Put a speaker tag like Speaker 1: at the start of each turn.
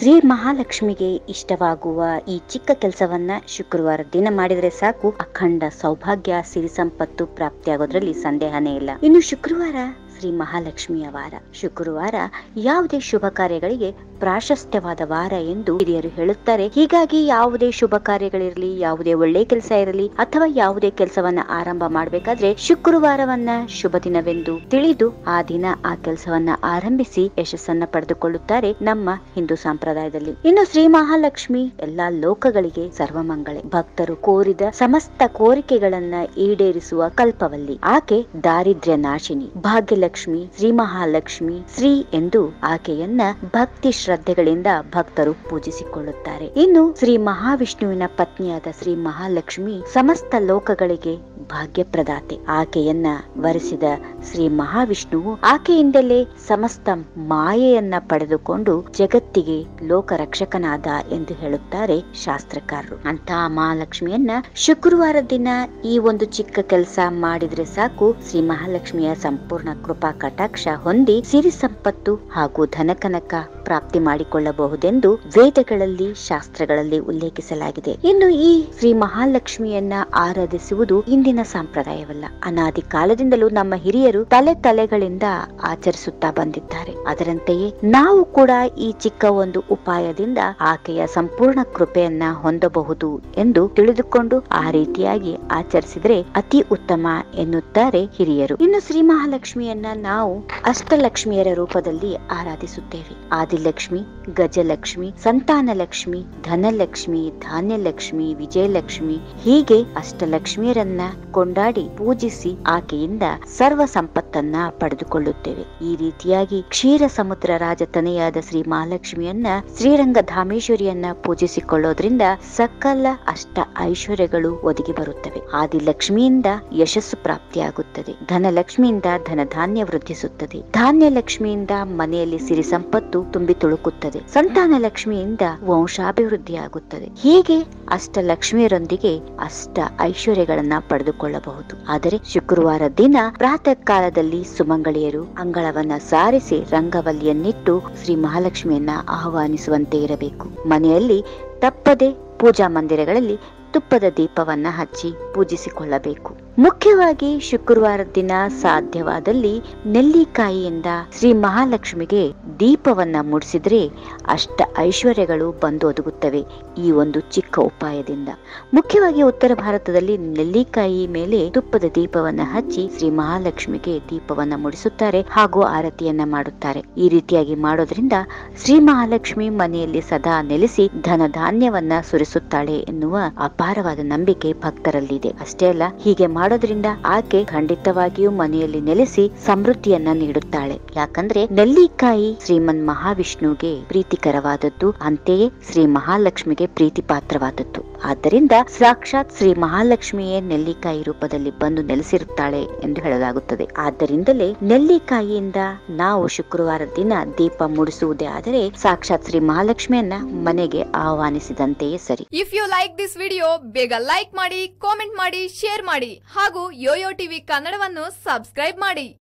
Speaker 1: ಶ್ರೀ ಮಹಾಲಕ್ಷ್ಮಿಗೆ ಇಷ್ಟವಾಗುವ ಈ ಚಿಕ್ಕ ಕೆಲಸವನ್ನ ಶುಕ್ರವಾರ ದಿನ ಮಾಡಿದ್ರೆ ಸಾಕು ಅಖಂಡ ಸೌಭಾಗ್ಯ ಸಿರಿ ಸಂಪತ್ತು ಪ್ರಾಪ್ತಿಯಾಗೋದ್ರಲ್ಲಿ ಸಂದೇಹನೇ ಇಲ್ಲ ಇನ್ನು ಶುಕ್ರವಾರ ಶ್ರೀ ಮಹಾಲಕ್ಷ್ಮಿಯ ವಾರ ಶುಕ್ರವಾರ ಯಾವುದೇ ಶುಭ ಕಾರ್ಯಗಳಿಗೆ ಪ್ರಾಶಸ್ತ್ಯವಾದ ವಾರ ಎಂದು ಹಿರಿಯರು ಹೇಳುತ್ತಾರೆ ಹೀಗಾಗಿ ಯಾವುದೇ ಶುಭ ಕಾರ್ಯಗಳಿರಲಿ ಯಾವುದೇ ಒಳ್ಳೆ ಕೆಲಸ ಇರಲಿ ಅಥವಾ ಯಾವುದೇ ಕೆಲಸವನ್ನ ಆರಂಭ ಮಾಡಬೇಕಾದ್ರೆ ಶುಕ್ರವಾರವನ್ನ ಶುಭ ದಿನವೆಂದು ತಿಳಿದು ಆ ದಿನ ಆ ಕೆಲಸವನ್ನ ಆರಂಭಿಸಿ ಯಶಸ್ಸನ್ನ ಪಡೆದುಕೊಳ್ಳುತ್ತಾರೆ ನಮ್ಮ ಹಿಂದೂ ಸಂಪ್ರದಾಯದಲ್ಲಿ ಇನ್ನು ಶ್ರೀ ಮಹಾಲಕ್ಷ್ಮಿ ಎಲ್ಲಾ ಲೋಕಗಳಿಗೆ ಸರ್ವಮಂಗಳೆ ಭಕ್ತರು ಕೋರಿದ ಸಮಸ್ತ ಕೋರಿಕೆಗಳನ್ನ ಈಡೇರಿಸುವ ಕಲ್ಪವಲ್ಲಿ ಆಕೆ ದಾರಿದ್ರ್ಯ ನಾಶಿನಿ ಭಾಗ್ಯಲಕ್ಷ್ಮಿ ಶ್ರೀ ಮಹಾಲಕ್ಷ್ಮಿ ಶ್ರೀ ಎಂದು ಆಕೆಯನ್ನ ಭಕ್ತಿ ಶ್ರದ್ಧೆಗಳಿಂದ ಭಕ್ತರು ಪೂಜಿಸಿಕೊಳ್ಳುತ್ತಾರೆ ಇನ್ನು ಶ್ರೀ ಮಹಾವಿಷ್ಣುವಿನ ಪತ್ನಿಯಾದ ಶ್ರೀ ಮಹಾಲಕ್ಷ್ಮಿ ಸಮಸ್ತ ಲೋಕಗಳಿಗೆ ಭಾಗ್ಯಪ್ರದಾತೆ ಆಕೆಯನ್ನ ವರಿಸಿದ ಶ್ರೀ ಮಹಾವಿಷ್ಣುವು ಆಕೆಯಿಂದಲೇ ಸಮಸ್ತ ಮಾಯೆಯನ್ನ ಪಡೆದುಕೊಂಡು ಜಗತ್ತಿಗೆ ಲೋಕ ರಕ್ಷಕನಾದ ಎಂದು ಹೇಳುತ್ತಾರೆ ಶಾಸ್ತ್ರಕಾರರು ಅಂತಹ ಮಹಾಲಕ್ಷ್ಮಿಯನ್ನ ಶುಕ್ರವಾರ ದಿನ ಈ ಒಂದು ಚಿಕ್ಕ ಕೆಲಸ ಮಾಡಿದ್ರೆ ಸಾಕು ಶ್ರೀ ಮಹಾಲಕ್ಷ್ಮಿಯ ಸಂಪೂರ್ಣ ಕೃಪಾ ಕಟಾಕ್ಷ ಹೊಂದಿ ಸಿರಿ ಸಂಪತ್ತು ಹಾಗೂ ಧನಕನಕ ಪ್ರಾಪ್ತಿ ಮಾಡಿಕೊಳ್ಳಬಹುದೆಂದು ವೇದಗಳಲ್ಲಿ ಶಾಸ್ತ್ರಗಳಲ್ಲಿ ಉಲ್ಲೇಖಿಸಲಾಗಿದೆ ಇನ್ನು ಈ ಶ್ರೀ ಮಹಾಲಕ್ಷ್ಮಿಯನ್ನ ಆರಾಧಿಸುವುದು ಇಂದಿನ ಸಂಪ್ರದಾಯವಲ್ಲ ಅನಾದಿ ಕಾಲದಿಂದಲೂ ನಮ್ಮ ಹಿರಿಯರು ತಲೆ ತಲೆಗಳಿಂದ ಆಚರಿಸುತ್ತಾ ಬಂದಿದ್ದಾರೆ ಅದರಂತೆಯೇ ನಾವು ಕೂಡ ಈ ಚಿಕ್ಕ ಒಂದು ಉಪಾಯದಿಂದ ಆಕೆಯ ಸಂಪೂರ್ಣ ಕೃಪೆಯನ್ನ ಹೊಂದಬಹುದು ಎಂದು ತಿಳಿದುಕೊಂಡು ಆ ರೀತಿಯಾಗಿ ಆಚರಿಸಿದ್ರೆ ಅತಿ ಉತ್ತಮ ಎನ್ನುತ್ತಾರೆ ಹಿರಿಯರು ಇನ್ನು ಶ್ರೀ ಮಹಾಲಕ್ಷ್ಮಿಯನ್ನ ನಾವು ಅಷ್ಟಲಕ್ಷ್ಮಿಯರ ರೂಪದಲ್ಲಿ ಆರಾಧಿಸುತ್ತೇವೆ ಆದಿಲಕ್ಷ್ಮಿ ಗಜಲಕ್ಷ್ಮಿ ಸಂತಾನ ಲಕ್ಷ್ಮಿ ಧನಲಕ್ಷ್ಮಿ ಧಾನ್ಯಲಕ್ಷ್ಮಿ ವಿಜಯಲಕ್ಷ್ಮಿ ಹೀಗೆ ಅಷ್ಟಲಕ್ಷ್ಮಿಯರನ್ನ ಕೊಂಡಾಡಿ ಪೂಜಿಸಿ ಆಕೆಯಿಂದ ಸರ್ವ ಸಂಪತ್ತನ್ನ ಪಡೆದುಕೊಳ್ಳುತ್ತೇವೆ ಈ ರೀತಿಯಾಗಿ ಕ್ಷೀರ ಸಮುದ್ರ ರಾಜತನೆಯಾದ ಶ್ರೀ ಮಹಾಲಕ್ಷ್ಮಿಯನ್ನ ಶ್ರೀರಂಗ ಧಾಮೇಶ್ವರಿಯನ್ನ ಪೂಜಿಸಿಕೊಳ್ಳೋದ್ರಿಂದ ಸಕಲ ಅಷ್ಟ ಐಶ್ವರ್ಯಗಳು ಒದಗಿ ಬರುತ್ತವೆ ಆದಿಲಕ್ಷ್ಮಿಯಿಂದ ಯಶಸ್ಸು ಪ್ರಾಪ್ತಿಯಾಗುತ್ತದೆ ಧನಲಕ್ಷ್ಮಿಯಿಂದ ಧನಧಾನ್ಯ ವೃದ್ಧಿಸುತ್ತದೆ ಧಾನ್ಯ ಲಕ್ಷ್ಮಿಯಿಂದ ಮನೆಯಲ್ಲಿ ಸಿರಿ ಸಂಪತ್ತು ತುಂಬಿ ತುಳುಕುತ್ತದೆ ಸಂತಾನ ಲಕ್ಷ್ಮಿಯಿಂದ ವಂಶಾಭಿವೃದ್ಧಿಯಾಗುತ್ತದೆ ಹೀಗೆ ಅಷ್ಟ ಲಕ್ಷ್ಮಿಯರೊಂದಿಗೆ ಅಷ್ಟ ಐಶ್ವರ್ಯಗಳನ್ನ ಪಡೆದುಕೊಳ್ಳಬಹುದು ಆದರೆ ಶುಕ್ರವಾರ ದಿನ ಪ್ರಾತಃ ಕಾಲದಲ್ಲಿ ಸುಮಂಗಳಿಯರು ಅಂಗಳವನ್ನ ಸಾರಿಸಿ ರಂಗವಲ್ಲಿಯನ್ನಿಟ್ಟು ಶ್ರೀ ಮಹಾಲಕ್ಷ್ಮಿಯನ್ನ ಆಹ್ವಾನಿಸುವಂತೆ ಇರಬೇಕು ಮನೆಯಲ್ಲಿ ತಪ್ಪದೆ ಪೂಜಾ ಮಂದಿರಗಳಲ್ಲಿ ತುಪ್ಪದ ದೀಪವನ್ನ ಹಚ್ಚಿ ಪೂಜಿಸಿಕೊಳ್ಳಬೇಕು ಮುಖ್ಯವಾಗಿ ಶುಕ್ರವಾರ ದಿನ ಸಾಧ್ಯವಾದಲ್ಲಿ ನೆಲ್ಲಿಕಾಯಿಯಿಂದ ಶ್ರೀ ಮಹಾಲಕ್ಷ್ಮಿಗೆ ದೀಪವನ್ನ ಮುಡಿಸಿದ್ರೆ ಅಷ್ಟ ಐಶ್ವರ್ಯಗಳು ಬಂದೊದಗುತ್ತವೆ ಈ ಒಂದು ಚಿಕ್ಕ ಉಪಾಯದಿಂದ ಮುಖ್ಯವಾಗಿ ಉತ್ತರ ಭಾರತದಲ್ಲಿ ನೆಲ್ಲಿಕಾಯಿ ಮೇಲೆ ತುಪ್ಪದ ದೀಪವನ್ನ ಹಚ್ಚಿ ಶ್ರೀ ಮಹಾಲಕ್ಷ್ಮಿಗೆ ದೀಪವನ್ನ ಮುಡಿಸುತ್ತಾರೆ ಹಾಗೂ ಆರತಿಯನ್ನ ಮಾಡುತ್ತಾರೆ ಈ ರೀತಿಯಾಗಿ ಮಾಡೋದ್ರಿಂದ ಶ್ರೀ ಮಹಾಲಕ್ಷ್ಮಿ ಮನೆಯಲ್ಲಿ ಸದಾ ನೆಲೆಸಿ ಧನ ಧಾನ್ಯವನ್ನ ಸುರಿಸುತ್ತಾಳೆ ಎನ್ನುವ ಅಪಾರವಾದ ನಂಬಿಕೆ ಭಕ್ತರಲ್ಲಿದೆ ಅಷ್ಟೇ ಅಲ್ಲ ಹೀಗೆ ಮಾಡೋದ್ರಿಂದ ಆಕೆ ಖಂಡಿತವಾಗಿಯೂ ಮನೆಯಲ್ಲಿ ನೆಲೆಸಿ ಸಮೃದ್ಧಿಯನ್ನ ನೀಡುತ್ತಾಳೆ ಯಾಕಂದ್ರೆ ನೆಲ್ಲಿಕಾಯಿ ಶ್ರೀಮನ್ ಮಹಾವಿಷ್ಣುಗೆ ಪ್ರೀತಿಕರವಾದದ್ದು ಅಂತೆಯೇ ಶ್ರೀ ಮಹಾಲಕ್ಷ್ಮಿಗೆ ಪ್ರೀತಿ ಪಾತ್ರವಾದದ್ದು ಆದ್ದರಿಂದ ಸಾಕ್ಷಾತ್ ಶ್ರೀ ಮಹಾಲಕ್ಷ್ಮಿಯೇ ನೆಲ್ಲಿಕಾಯಿ ರೂಪದಲ್ಲಿ ಬಂದು ನೆಲೆಸಿರುತ್ತಾಳೆ ಎಂದು ಹೇಳಲಾಗುತ್ತದೆ ಆದ್ದರಿಂದಲೇ ನೆಲ್ಲಿಕಾಯಿಯಿಂದ ನಾವು ಶುಕ್ರವಾರ ದಿನ ದೀಪ ಮುಡಿಸುವುದೇ ಆದರೆ ಸಾಕ್ಷಾತ್ ಶ್ರೀ ಮಹಾಲಕ್ಷ್ಮಿಯನ್ನ ಮನೆಗೆ ಆಹ್ವಾನಿಸಿದಂತೆಯೇ ಸರಿ
Speaker 2: if you like this video ಬೇಗ ಲೈಕ್ ಮಾಡಿ ಕಾಮೆಂಟ್ ಮಾಡಿ ಶೇರ್ ಮಾಡಿ ಹಾಗೂ ಯೋಯೋ ಟಿವಿ ಕನ್ನಡವನ್ನು ಸಬ್ಸ್ಕ್ರೈಬ್ ಮಾಡಿ